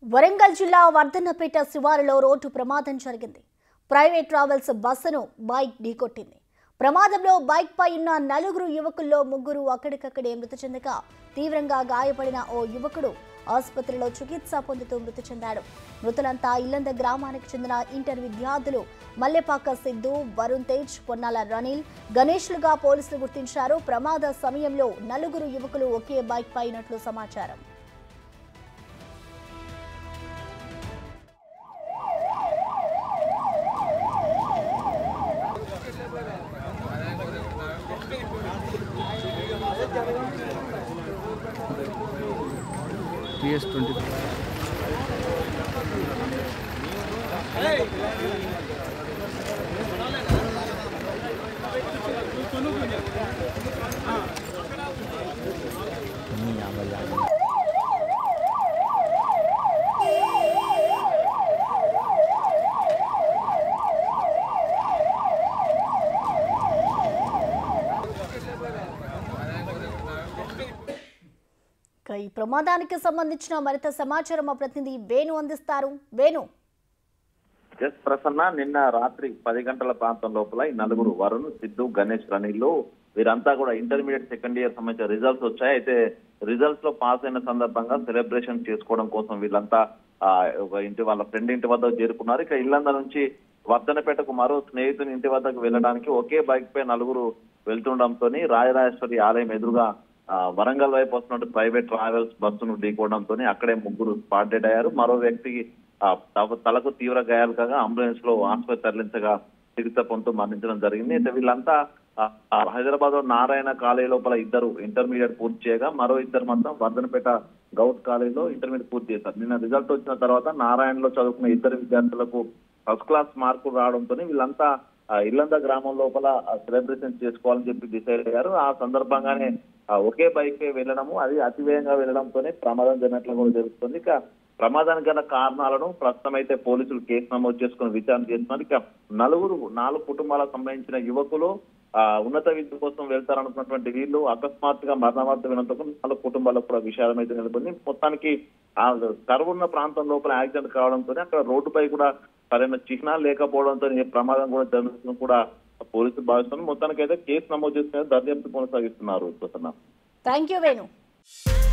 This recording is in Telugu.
వరంగల్ జిల్లా వర్ధన్నపేట శివారులో రోడ్డు ప్రమాదం జరిగింది ప్రైవేట్ ట్రావెల్స్ బస్సును బైక్ ఢీకొట్టింది ప్రమాదంలో బైక్ పై ఉన్న నలుగురు యువకుల్లో ముగ్గురు అక్కడికక్కడే మృతి చెందగా తీవ్రంగా గాయపడిన ఓ యువకుడు ఆసుపత్రిలో చికిత్స పొందుతూ మృతి చెందాడు మృతులంతా ఇల్లంద గ్రామానికి చెందిన ఇంటర్ విద్యార్థులు మల్లెపాక సిద్ధు వరుణ్ తేజ్ పొన్నాల రనిల్ గణేష్లుగా పోలీసులు గుర్తించారు ప్రమాద సమయంలో నలుగురు యువకులు ఒకే బైక్ పై ఉన్నట్లు సమాచారం టీఎస్ ట్వంటీ ఇక ఈ ప్రమాదానికి సంబంధించిన మరింత సమాచారం మా ప్రతినిధి వేణు అందిస్తారు వేణు ఎస్ ప్రసన్న నిన్న రాత్రి పది గంటల ప్రాంతం లోపల ఈ నలుగురు వరుణ్ సిద్ధు గణేష్ రణిల్లు వీరంతా కూడా ఇంటర్మీడియట్ సెకండ్ ఇయర్ సంబంధించిన రిజల్ట్స్ వచ్చాయి అయితే రిజల్ట్స్ లో పాస్ అయిన సందర్భంగా సెలబ్రేషన్ చేసుకోవడం కోసం వీళ్ళంతా ఆ, ఒక ఇంటి వాళ్ళ ఫ్రెండ్ ఇంటి వద్దకు చేరుకున్నారు ఇక ఇల్లంద నుంచి వర్ధనపేటకు మరో స్నేహితుని ఇంటి వద్దకు వెళ్ళడానికి ఒకే బైక్ పై నలుగురు వెళ్తుండడంతో రాజరాజేశ్వరి ఆలయం ఎదురుగా ఆ, వరంగల్ వైపు వస్తున్నట్టు ప్రైవేట్ ట్రావెల్స్ బస్సును ఢీకోవడంతో అక్కడే ముగ్గురు స్పాట్ డెడ్ అయ్యారు మరో వ్యక్తికి ఆ, తల- తలకు తీవ్ర గాయాలు కాగా అంబులెన్స్ లో ఆసుపత్రి తరలించగా చికిత్స పొందుతూ మరణించడం జరిగింది అయితే వీళ్ళంతా హైదరాబాద్ లో నారాయణ కాలేజ్ లోపల ఇద్దరు ఇంటర్మీడియట్ పూర్తి చేయగా మరో ఇద్దరు మాత్రం వర్ధనపేట గౌట్ కాలేజ్ లో ఇంటర్మీడియట్ పూర్తి చేశారు నిన్న రిజల్ట్ వచ్చిన తర్వాత నారాయణలో చదువుకున్న ఇద్దరు విద్యార్థులకు ఫస్ట్ క్లాస్ మార్కులు రావడంతో వీళ్ళంతా ఆ, ఇల్లంద గ్రామం లోపల సెలబ్రేషన్ చేసుకోవాలని చెప్పి డిసైడ్ అయ్యారు ఆ సందర్భంగానే ఆ, ఒకే బైక్ పై వెళ్ళడము అది అతివేగంగా వెళ్ళడంతోనే ప్రమాదం జరిగినట్లు కూడా తెలుస్తుంది ఇక ప్రమాదానికి గల కారణాలను ప్రస్తుతం అయితే పోలీసులు కేసు నమోదు చేసుకుని విచారణ చేస్తున్నారు ఇక నలుగురు నాలుగు కుటుంబాలకు సంబంధించిన యువకులు ఆ ఉన్నత విద్య కోసం వెళ్తారనుకున్నటువంటి వీళ్ళు అకస్మాత్తుగా మరణ వార్త వినందుకు నాలుగు కుటుంబాలకు కూడా విషాదం అయితే నెలకొంది మొత్తానికి ఆ కరువు ఉన్న ప్రాంతం లోపల యాక్సిడెంట్ కావడంతో అక్కడ రోడ్డుపై కూడా సరైన చిహ్నాలు లేకపోవడంతో ఈ ప్రమాదం కూడా జరుగుతుంది కూడా పోలీసులు భావిస్తున్నారు మొత్తానికి అయితే కేసు నమోదు చేసుకుని దర్యాప్తు కొనసాగిస్తున్నారు ప్రసన్న థ్యాంక్ యూ వేణు